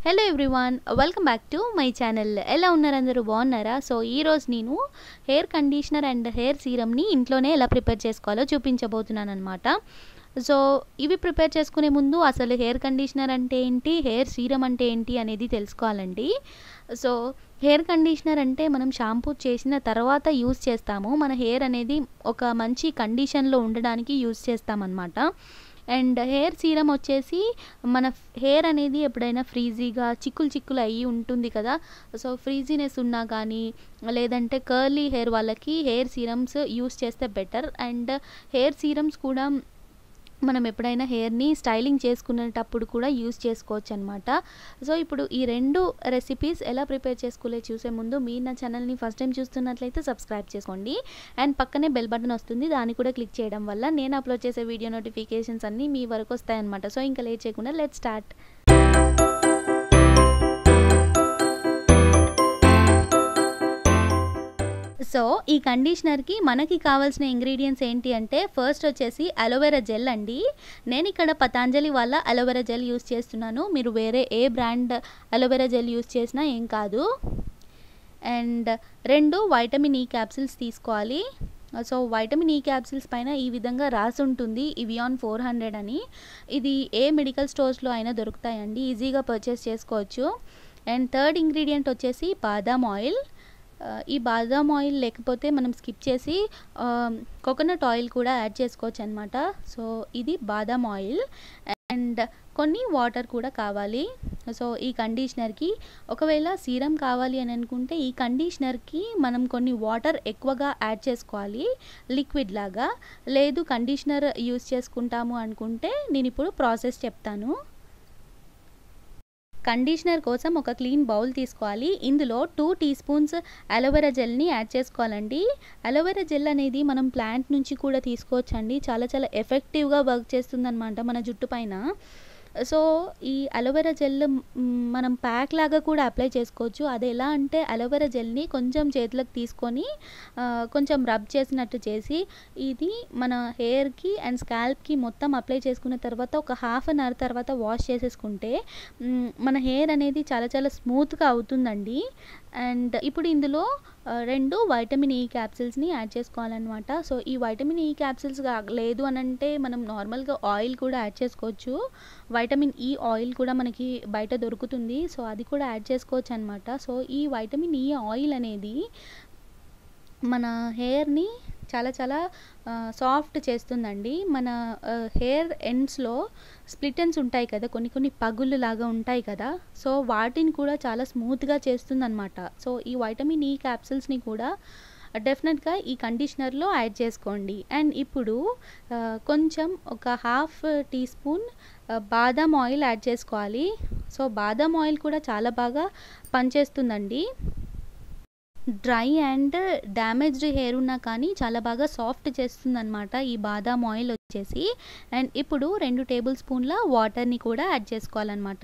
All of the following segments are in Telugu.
hello everyone welcome back to my channel ఎలా ఉన్నారు అందరూ బాగున్నారా సో ఈరోజు నేను హెయిర్ కండిషనర్ అండ్ హెయిర్ సీరమ్ని ఇంట్లోనే ఎలా ప్రిపేర్ చేసుకోవాలో చూపించబోతున్నాను అనమాట సో ఇవి ప్రిపేర్ చేసుకునే ముందు అసలు హెయిర్ కండిషనర్ అంటే ఏంటి హెయిర్ సీరం అంటే ఏంటి అనేది తెలుసుకోవాలండి సో హెయిర్ కండిషనర్ అంటే మనం షాంపూ చేసిన తర్వాత యూస్ చేస్తాము మన హెయిర్ అనేది ఒక మంచి కండిషన్లో ఉండడానికి యూస్ చేస్తామన్నమాట అండ్ హెయిర్ సీరం వచ్చేసి మన హెయిర్ అనేది ఎప్పుడైనా ఫ్రీజీగా చిక్కులు చిక్కులు అయ్యి ఉంటుంది కదా సో ఫ్రీజీనెస్ ఉన్నా కానీ లేదంటే కర్లీ హెయిర్ వాళ్ళకి హెయిర్ సీరమ్స్ యూస్ చేస్తే బెటర్ అండ్ హెయిర్ సీరమ్స్ కూడా మనం ఎప్పుడైనా హెయిర్ని స్టైలింగ్ చేసుకునేటప్పుడు కూడా యూస్ చేసుకోవచ్చు అనమాట సో ఇప్పుడు ఈ రెండు రెసిపీస్ ఎలా ప్రిపేర్ చేసుకోలే చూసే ముందు మీరు నా ఛానల్ని ఫస్ట్ టైం చూస్తున్నట్లయితే సబ్స్క్రైబ్ చేసుకోండి అండ్ పక్కనే బెల్ బటన్ వస్తుంది దాన్ని కూడా క్లిక్ చేయడం వల్ల నేను అప్లోడ్ చేసే వీడియో నోటిఫికేషన్స్ అన్నీ మీ వరకు వస్తాయన్నమాట సో ఇంకా లేట్ చేయకుండా లెట్ స్టార్ట్ సో ఈ కండిషనర్కి మనకి కావాల్సిన ఇంగ్రీడియంట్స్ ఏంటి అంటే ఫస్ట్ వచ్చేసి అలోవెరా జెల్ అండి నేను ఇక్కడ పతాంజలి వాళ్ళ అలోవెరా జెల్ యూస్ చేస్తున్నాను మీరు వేరే ఏ బ్రాండ్ అలోవెరా జెల్ యూస్ చేసినా ఏం కాదు అండ్ రెండు వైటమిన్ ఈ క్యాప్సిల్స్ తీసుకోవాలి సో వైటమిన్ ఈ క్యాప్సిల్స్ పైన ఈ విధంగా రాసి ఉంటుంది ఇవియాన్ ఫోర్ హండ్రెడ్ అని ఇది ఏ మెడికల్ స్టోర్స్లో అయినా దొరుకుతాయండి ఈజీగా పర్చేస్ చేసుకోవచ్చు అండ్ థర్డ్ ఇంగ్రీడియంట్ వచ్చేసి బాదాం ఆయిల్ ఈ బాదాం ఆయిల్ లేకపోతే మనం స్కిప్ చేసి కోకోనట్ ఆయిల్ కూడా యాడ్ చేసుకోవచ్చు అనమాట సో ఇది బాదాం ఆయిల్ అండ్ కొన్ని వాటర్ కూడా కావాలి సో ఈ కండిషనర్కి ఒకవేళ సీరం కావాలి అని అనుకుంటే ఈ కండిషనర్కి మనం కొన్ని వాటర్ ఎక్కువగా యాడ్ చేసుకోవాలి లిక్విడ్ లాగా లేదు కండిషనర్ యూస్ చేసుకుంటాము అనుకుంటే నేను ఇప్పుడు ప్రాసెస్ చెప్తాను కండిషనర్ కోసం ఒక క్లీన్ బౌల్ తీసుకోవాలి ఇందులో టూ టీ స్పూన్స్ అలోవెరా జెల్ని యాడ్ చేసుకోవాలండి అలోవెరా జెల్ అనేది మనం ప్లాంట్ నుంచి కూడా తీసుకోవచ్చండి చాలా చాలా ఎఫెక్టివ్గా వర్క్ చేస్తుందన్నమాట మన జుట్టు పైన సో ఈ అలోవెరా జెల్ మనం ప్యాక్ లాగా కూడా అప్లై చేసుకోవచ్చు అది ఎలా అంటే అలోవెరా జెల్ని కొంచెం చేతులకు తీసుకొని కొంచెం రబ్ చేసినట్టు చేసి ఇది మన హెయిర్కి అండ్ స్కాల్ప్కి మొత్తం అప్లై చేసుకున్న తర్వాత ఒక హాఫ్ అన్ అవర్ తర్వాత వాష్ చేసేసుకుంటే మన హెయిర్ అనేది చాలా చాలా స్మూత్గా అవుతుందండి అండ్ ఇప్పుడు ఇందులో రెండు వైటమిన్ ఈ క్యాప్సిల్స్ని యాడ్ చేసుకోవాలన్నమాట సో ఈ వైటమిన్ ఈ క్యాప్సిల్స్ లేదు అని అంటే మనం నార్మల్గా ఆయిల్ కూడా యాడ్ చేసుకోవచ్చు వైటమిన్ ఈ ఆయిల్ కూడా మనకి బయట దొరుకుతుంది సో అది కూడా యాడ్ చేసుకోవచ్చు అనమాట సో ఈ వైటమిన్ ఈ ఆయిల్ అనేది మన హెయిర్ని చాలా చాలా సాఫ్ట్ చేస్తుందండి మన హెయిర్ ఎండ్స్లో స్ప్లిటన్స్ ఉంటాయి కదా కొన్ని కొన్ని పగుళ్ళు లాగా ఉంటాయి కదా సో వాటిని కూడా చాలా స్మూత్గా చేస్తుందన్నమాట సో ఈ వైటమిన్ ఈ క్యాప్సిల్స్ని కూడా డెఫినెట్గా ఈ కండిషనర్లో యాడ్ చేసుకోండి అండ్ ఇప్పుడు కొంచెం ఒక హాఫ్ టీ స్పూన్ బాదం ఆయిల్ యాడ్ చేసుకోవాలి సో బాదం ఆయిల్ కూడా చాలా బాగా పనిచేస్తుందండి డ్రై అండ్ డ్యామేజ్డ్ హెయిర్ ఉన్నా కానీ చాలా బాగా సాఫ్ట్ చేస్తుంది అనమాట ఈ బాదాం ఆయిల్ వచ్చేసి అండ్ ఇప్పుడు రెండు టేబుల్ స్పూన్ల వాటర్ని కూడా యాడ్ చేసుకోవాలన్నమాట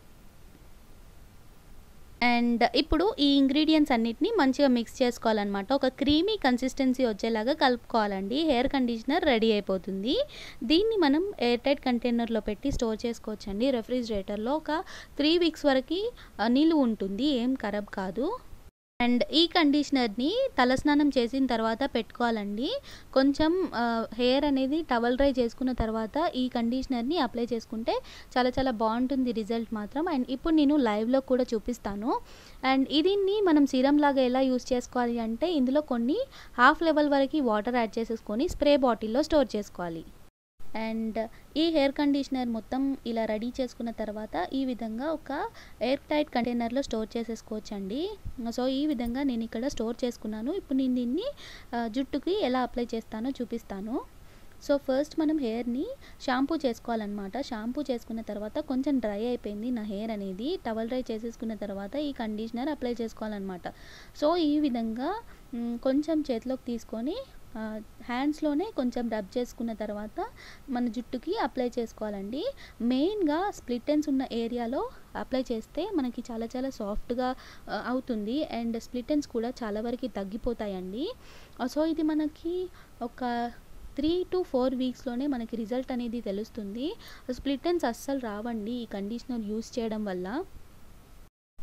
అండ్ ఇప్పుడు ఈ ఇంగ్రీడియంట్స్ అన్నిటిని మంచిగా మిక్స్ చేసుకోవాలన్నమాట ఒక క్రీమీ కన్సిస్టెన్సీ వచ్చేలాగా కలుపుకోవాలండి హెయిర్ కండిషనర్ రెడీ అయిపోతుంది దీన్ని మనం ఎయిర్ టైట్ కంటైనర్లో పెట్టి స్టోర్ చేసుకోవచ్చండి రెఫ్రిజిరేటర్లో ఒక త్రీ వీక్స్ వరకు నిలువ ఉంటుంది ఏం ఖరాబ్ కాదు అండ్ ఈ కండిషనర్ని తలస్నానం చేసిన తర్వాత పెట్టుకోవాలండి కొంచెం హెయిర్ అనేది టవల్ డ్రై చేసుకున్న తర్వాత ఈ కండిషనర్ని అప్లై చేసుకుంటే చాలా చాలా బాగుంటుంది రిజల్ట్ మాత్రం అండ్ ఇప్పుడు నేను లైవ్లో కూడా చూపిస్తాను అండ్ దీన్ని మనం సీరం లాగా ఎలా యూస్ చేసుకోవాలి అంటే ఇందులో కొన్ని హాఫ్ లెవెల్ వరకు వాటర్ యాడ్ చేసేసుకొని స్ప్రే బాటిల్లో స్టోర్ చేసుకోవాలి అండ్ ఈ హెయిర్ కండిషనర్ మొత్తం ఇలా రెడీ చేసుకున్న తర్వాత ఈ విధంగా ఒక ఎయిర్ టైట్ కంటైనర్లో స్టోర్ చేసేసుకోవచ్చండి సో ఈ విధంగా నేను ఇక్కడ స్టోర్ చేసుకున్నాను ఇప్పుడు నేను దీన్ని జుట్టుకి ఎలా అప్లై చేస్తానో చూపిస్తాను సో ఫస్ట్ మనం హెయిర్ని షాంపూ చేసుకోవాలన్నమాట షాంపూ చేసుకున్న తర్వాత కొంచెం డ్రై అయిపోయింది నా హెయిర్ అనేది టవల్ డ్రై చేసేసుకున్న తర్వాత ఈ కండిషనర్ అప్లై చేసుకోవాలన్నమాట సో ఈ విధంగా కొంచెం చేతిలోకి తీసుకొని హ్యాండ్స్లోనే కొంచెం రబ్ చేసుకున్న తర్వాత మన జుట్టుకి అప్లై చేసుకోవాలండి మెయిన్గా స్ప్లిట్ ఎండ్స్ ఉన్న ఏరియాలో అప్లై చేస్తే మనకి చాలా చాలా సాఫ్ట్గా అవుతుంది అండ్ స్ప్లిట్ ఎండ్స్ కూడా చాలా వరకు తగ్గిపోతాయండి సో ఇది మనకి ఒక త్రీ టు ఫోర్ వీక్స్లోనే మనకి రిజల్ట్ అనేది తెలుస్తుంది స్ప్లిట్ ఎండ్స్ అస్సలు రావండి ఈ కండిషనర్ యూస్ చేయడం వల్ల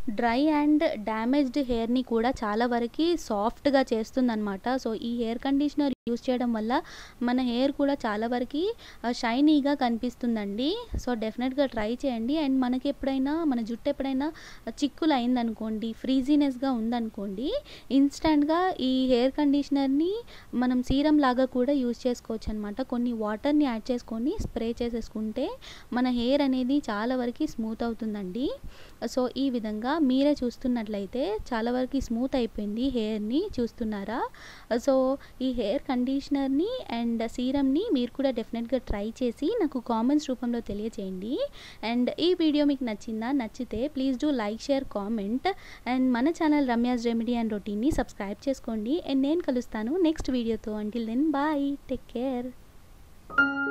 డ్రై అండ్ డ్యామేజ్డ్ హెయిర్ని కూడా చాలా వరకు సాఫ్ట్గా చేస్తుందన్నమాట సో ఈ హెయిర్ కండిషనర్ యూస్ చేయడం వల్ల మన హెయిర్ కూడా చాలా వరకు షైనీగా కనిపిస్తుందండి సో డెఫినెట్గా ట్రై చేయండి అండ్ మనకి ఎప్పుడైనా మన జుట్టు ఎప్పుడైనా చిక్కులు అయిందనుకోండి ఫ్రీజీనెస్గా ఉందనుకోండి ఇన్స్టెంట్గా ఈ హెయిర్ కండిషనర్ని మనం సీరం లాగా కూడా యూస్ చేసుకోవచ్చు అనమాట కొన్ని వాటర్ని యాడ్ చేసుకొని స్ప్రే చేసేసుకుంటే మన హెయిర్ అనేది చాలా వరకు స్మూత్ అవుతుందండి సో ఈ విధంగా మీరే చూస్తున్నట్లయితే చాలా వరకు స్మూత్ అయిపోయింది హెయిర్ని చూస్తున్నారా సో ఈ హెయిర్ కండిషనర్ని అండ్ సీరమ్ని మీరు కూడా డెఫినెట్గా ట్రై చేసి నాకు కామెంట్స్ రూపంలో తెలియచేయండి అండ్ ఈ వీడియో మీకు నచ్చిందా నచ్చితే please do like share comment and మన ఛానల్ రమ్యాస్ రెమెడీ అండ్ రొటీన్ని సబ్స్క్రైబ్ చేసుకోండి అండ్ నేను కలుస్తాను నెక్స్ట్ వీడియోతో until then bye take care